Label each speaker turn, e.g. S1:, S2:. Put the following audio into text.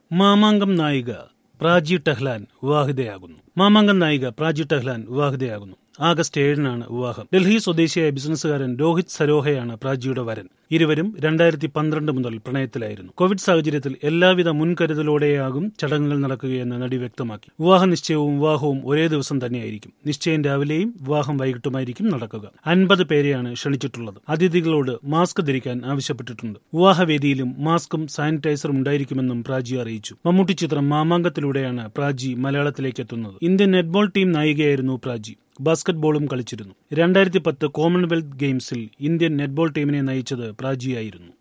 S1: മാമാങ്കം നായിക പ്രാജി ടെഹ്ലാൻ വിവാഹിതയാകുന്നു മാമാങ്കം നായിക പ്രാജി ടെഹ്ലാൻ വിവാഹിതയാകുന്നു ആഗസ്റ്റ് ഏഴിനാണ് വിവാഹം ഡൽഹി സ്വദേശിയായ ബിസിനസ്സുകാരൻ രോഹിത് സരോഹയാണ് പ്രാജിയുടെ വരൻ ഇരുവരും രണ്ടായിരത്തി പന്ത്രണ്ട് മുതൽ പ്രണയത്തിലായിരുന്നു കോവിഡ് സാഹചര്യത്തിൽ എല്ലാവിധ മുൻകരുതലോടെയാകും ചടങ്ങുകൾ നടക്കുകയെന്ന് നടി വ്യക്തമാക്കി വിവാഹ നിശ്ചയവും വിവാഹവും ഒരേ ദിവസം തന്നെയായിരിക്കും നിശ്ചയം രാവിലെയും വിവാഹം വൈകിട്ടുമായിരിക്കും നടക്കുക അൻപത് പേരെയാണ് ക്ഷണിച്ചിട്ടുള്ളത് അതിഥികളോട് മാസ്ക് ധരിക്കാൻ ആവശ്യപ്പെട്ടിട്ടുണ്ട് വിവാഹവേദിയിലും മാസ്കും സാനിറ്റൈസറും ഉണ്ടായിരിക്കുമെന്നും പ്രാജി അറിയിച്ചു മമ്മൂട്ടി ചിത്രം മാമാങ്കത്തിലൂടെയാണ് പ്രാജി മലയാളത്തിലേക്ക് എത്തുന്നത് ഇന്ത്യൻ നെറ്റ്ബോൾ ടീം നായികയായിരുന്നു പ്രാജി ബാസ്കറ്റ്ബോളും കളിച്ചിരുന്നു രണ്ടായിരത്തി പത്ത് കോമൺവെൽത്ത് ഗെയിംസിൽ ഇന്ത്യൻ നെറ്റ്ബോൾ ടീമിനെ നയിച്ചത് പ്രാജിയായിരുന്നു